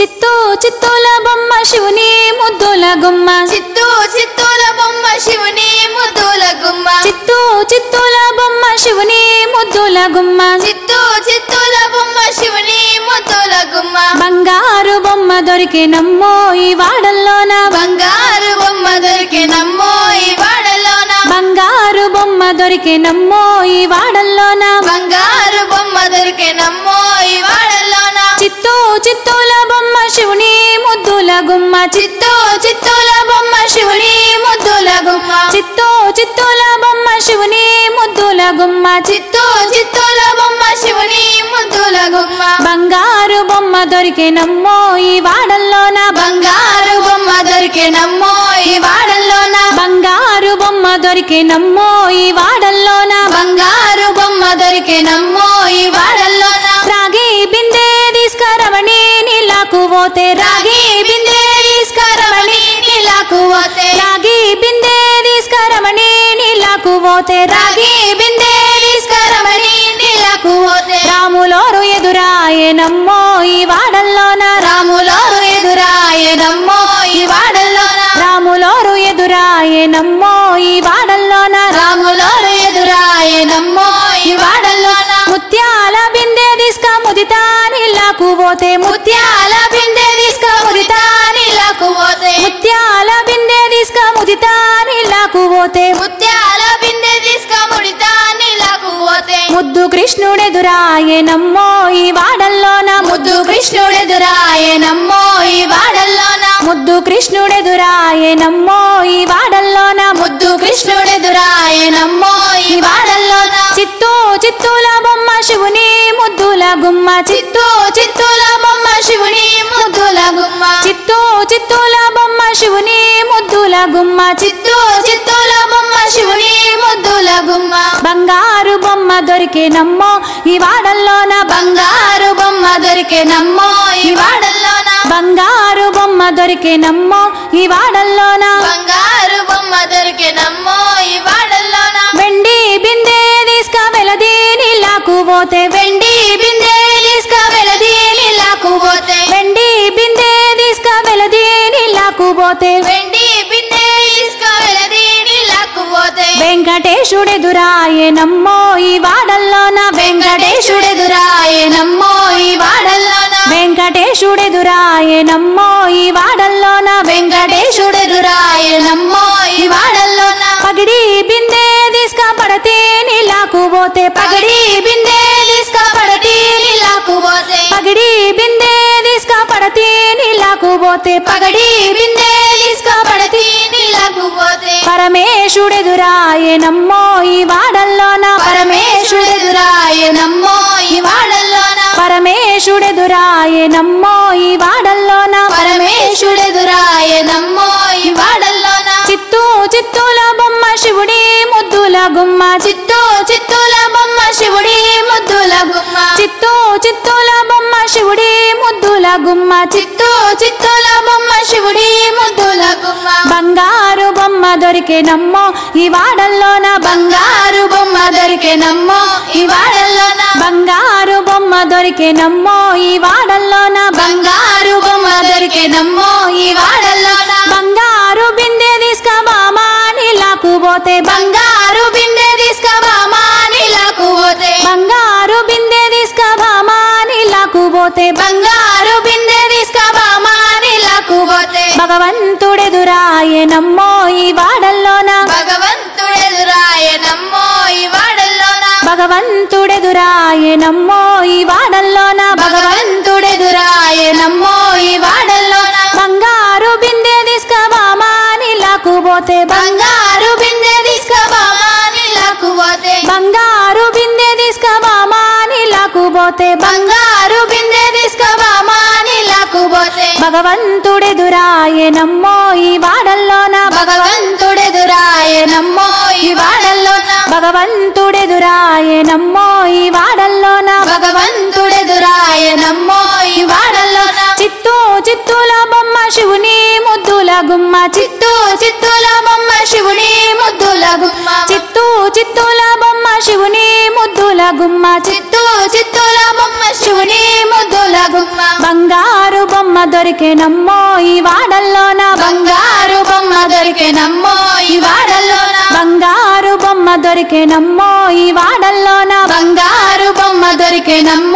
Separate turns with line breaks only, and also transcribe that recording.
చిత్తూ చిత్తూల బొమ్మ శివుని ముద్దుల గుమ్మ
చిత్తూ చిత్తూల బొమ్మ శివుని ముద్దుల గుమ్మ
చిత్తూ చిత్తూల బొమ్మ శివుని ముద్దుల గుమ్మ
చిత్తూ చిత్తూల బొమ్మ శివుని ముద్దుల గుమ్మ
బంగారు బొమ్మ దొరికినమ్మో ఈ వాడల్లోన
బంగారు బొమ్మ దొరికినమ్మో ఈ వాడలోన
బంగారు బొమ్మ దొరికినమ్మో ఈ వాడల్లోన
బంగారు బొమ్మ దొరికినమ్మో ఈ వాడలోన
చిత్తూ చిత్తూల బొమ్మ శివుని ముద్దుల గుమ్మ
చిత్తూ చిత్తూల బొమ్మ శివుని ముద్దుల గుమ్మ
చిత్తూ చిత్తూల బొమ్మ శివుని ముద్దుల గుమ్మ
చిత్తూ చిత్తూల బొమ్మ శివుని ముద్దుల గుమ్మ
బంగారు బొమ్మ దొరికినమ్మో ఈ వాడల్లోన
బంగారు బొమ్మ దొరికినమ్మో ఈ వాడలోన
బంగారు బొమ్మ దొరికినమ్మో ఈ వాడల్లోన
బంగారు బొమ్మ దొరికినమ్మో ఈ వాడలోన
రాగి బిందె తీసుకరమణి నీలాకు పోతే రాగి
రాగి బిందె తీసుకరమణి నీలాకు పోతే
రాగి బిందె తీసుకరమణి నీలాకు పోతే రాగి
రాగి బిందె తీసుకరమణి నీలాకు పోతే
రాములోరు ఎదురాయనమ్మో ఈ వాడల్లోన
రాములోరు ఎదురాయనమ్మో ఈ వాడలోన
రాములోరు ఎదురాయనమ్మో ఈ వాడల్లోన
రాములోరు ఎదురాయనమ్మో ఈ వాడలోన
ముత్యాల బిందె తీసుక ముదితా నీలాకు పోతే
ముత్యాల బిందె తీసుకముదితా నీలాకు పోతే
ముత్యాల బిందె తీసుక ముదితా నీలాకు పోతే
ముత్యాల బిందె తీసుకముడితా నీలాకు పోతే
ముద్దు కృష్ణుడెదురాయనమ్మో ఈ వాడల్లోన
ముద్దు కృష్ణుడెదురాయనమ్మో ఈ వాడల్లోన
ముద్దు కృష్ణుడెదురాయనమ్మో ఈ వాడల్లోన
ముద్దు కృష్ణుడెదురాయనమ్మో ఈ వాడల్లోన
చిత్తూ చిత్తూల బొమ్మ శివుని ముద్దుల గుమ్మ చిత్తూ
చిత్తూ చిత్తూల బొమ్మ శివుని ముద్దుల గుమ్మ
చిత్తూ చిత్తూల బొమ్మ శివుని ముద్దుల గుమ్మ
చిత్తూ చిత్తూల బొమ్మ శివుని ముద్దుల గుమ్మ
బంగారు బొమ్మ దొరికినమ్మో ఈ వాడల్లోన
బంగారు బొమ్మ దొరికెనమ్మో ఈ వాడల్లోన
బంగారు బొమ్మ దొరికినమ్మో ఈ వాడల్లోన
బంగారు బొమ్మ దొరికెనమ్మో ఈ వాడల్లోన
వెండి బిందె తీసుక వెలది నీలాకు పోతే
వెండి బిందె తీసుక వెలది నీలాకు పోతే
వెండి బిందె తీసుక వెలది నీలాకు పోతే
వెండి బిందె తీసుక వెలది నీలాకు పోతే
వెంకటేశుడెదురాయనమ్మో ఈ వాడల్లోన
వెంకటేశుడెదురాయనమ్మో ఈ వాడల్లోన
వెంకటేశుడెదురాయనమ్మో ఈ వాడల్లోన
వెంకటేశుడెదురాయనమ్మో ఈ వాడల్లోన
పగిడి బిందె తీసుక పడతే నీలాకు పోతే
పగడి బిందె తీసుక పడతి నీలాకు పోతే
పగిడి బిందె తీసుక పడతే నీలాకు పోతే
పగడి బిందె తీసుక పడతి నీలాకు పోతే
పరమేశుడెదురాయనమ్మో ఈ వాడల్లోన
పరమేశుడెదురాయనమ్మో ఈ వాడల్లోన
పరమేశుడెదురాయనమ్మో ఈ వాడల్లోన
పరమేశుడెదురాయనమ్మో ఈ వాడల్లోన
చిత్తూ చిత్తూల బొమ్మ శివుడి ముద్దుల గుమ్మ
చిత్తూ చిత్తూల బొమ్మ శివుడి ముద్దుల గుమ్మ
చిత్తూ చిత్తూల బొమ్మ శివుడి ముద్దుల గుమ్మ
చిత్తూ చిత్తూల బొమ్మ శివుడి ముద్దుల గుమ్మ
బంగారు బొమ్మ దొరికినమ్మో ఈ వాడల్లోన
బంగారు బొమ్మ దొరికెనమ్మో ఈ వాడల్లోన
బంగారు బొమ్మ దొరికినమ్మో ఈ వాడల్లోన
బంగారు బొమ్మ దొరికెనమ్మో ఈ వాడల్లోన
బంగారు బిందె తీసుకబామా నీలాకు పోతే
బంగారు బిందె తీసుకబామా నీలాకు పోతే
బంగారు బిందె తీసుకబామా నీలాకు పోతే
బంగారు బిందె తీసుకబామా నీలాకు పోతే
భగవంతుడెదురాయనమ్మో ఈ వాడల్లోన
భగవంతుడెదురాయనమ్మో ఈ వాడల్లోన
భగవంతుడెదురాయనమ్మో ఈ వాడల్లోన
భగవంతుడెదురాయనమ్మో ఈ వాడల్లోన
బంగారు బిందె తీసుకబామా నీలాకు పోతే
బంగారు బిందె తీసుకబామా నీలాకు పోతే
బంగారు బిందె తీసుకబామా నీలాకు పోతే
బంగారు బిందె తీసుకబామా నీలాకు పోతే
భగవంతుడెదురాయనమ్మో ఈ వాడల్లోన
భగవంతుడెదురాయనమ్మో ఈ వాడల్లోన
భగవంతుడెదురాయనమ్మో ఈ వాడల్లోన
భగవంతుడెదురాయనమ్మో ఈ వాడల్లోన
చిత్తూ చిత్తూల బొమ్మ శివుని ముద్దుల గుమ్మ
చిత్తూ చిత్తూల బొమ్మ శివుని ముద్దుల గుమ్మ
చిత్తూ చిత్తూల బొమ్మ శివుని ముద్దుల గుమ్మ
చిత్తూ చిత్తూల బొమ్మ శివుని ముద్దుల గుమ్మ
బంగారు బొమ్మ దొరికేనమ్మో ఈ వాడల్లోన
బంగారు బొమ్మ దొరికెనమ్మో ఈ వాడల్లోన
బంగారు బొమ్మ దొరికేనమ్మో ఈ వాడల్లోన
బంగారు బొమ్మ దొరికెనమ్మో